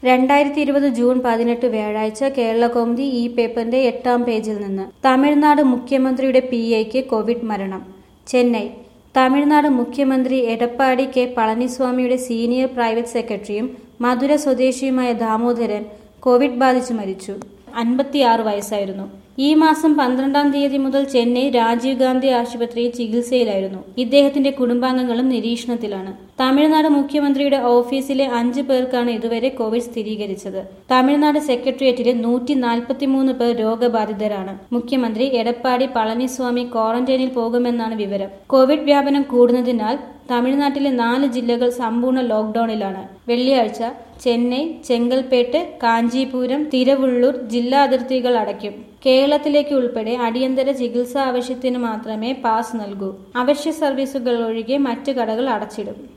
രണ്ടായിരത്തി ഇരുപത് ജൂൺ പതിനെട്ട് വ്യാഴാഴ്ച കേരളകൗമുദി ഈ പേപ്പറിന്റെ എട്ടാം പേജിൽ നിന്ന് തമിഴ്നാട് മുഖ്യമന്ത്രിയുടെ പി എക്ക് കോവിഡ് മരണം ചെന്നൈ തമിഴ്നാട് മുഖ്യമന്ത്രി എടപ്പാടി കെ പളനിസ്വാമിയുടെ സീനിയർ പ്രൈവറ്റ് സെക്രട്ടറിയും മധുര സ്വദേശിയുമായ ദാമോദരൻ കോവിഡ് ബാധിച്ചു മരിച്ചു അൻപത്തിയാറ് വയസ്സായിരുന്നു ഈ മാസം പന്ത്രണ്ടാം തീയതി മുതൽ ചെന്നൈ രാജീവ് ഗാന്ധി ആശുപത്രിയിൽ ചികിത്സയിലായിരുന്നു ഇദ്ദേഹത്തിന്റെ കുടുംബാംഗങ്ങളും നിരീക്ഷണത്തിലാണ് തമിഴ്നാട് മുഖ്യമന്ത്രിയുടെ ഓഫീസിലെ അഞ്ചു പേർക്കാണ് ഇതുവരെ കോവിഡ് സ്ഥിരീകരിച്ചത് തമിഴ്നാട് സെക്രട്ടേറിയറ്റിലെ നൂറ്റി നാൽപ്പത്തിമൂന്ന് പേർ രോഗബാധിതരാണ് മുഖ്യമന്ത്രി എടപ്പാടി പളനിസ്വാമി ക്വാറന്റൈനിൽ പോകുമെന്നാണ് വിവരം കോവിഡ് വ്യാപനം കൂടുന്നതിനാൽ തമിഴ്നാട്ടിലെ നാല് ജില്ലകൾ സമ്പൂർണ്ണ ലോക്ഡൌണിലാണ് വെള്ളിയാഴ്ച ചെന്നൈ ചെങ്കൽപ്പേട്ട് കാഞ്ചീപുരം തിരുവള്ളൂർ ജില്ലാ അതിർത്തികൾ അടയ്ക്കും കേരളത്തിലേക്ക് ഉൾപ്പെടെ അടിയന്തര ചികിത്സാ ആവശ്യത്തിന് മാത്രമേ പാസ് നൽകൂ അവശ്യ സർവീസുകൾ ഒഴികെ മറ്റ് കടകൾ അടച്ചിടും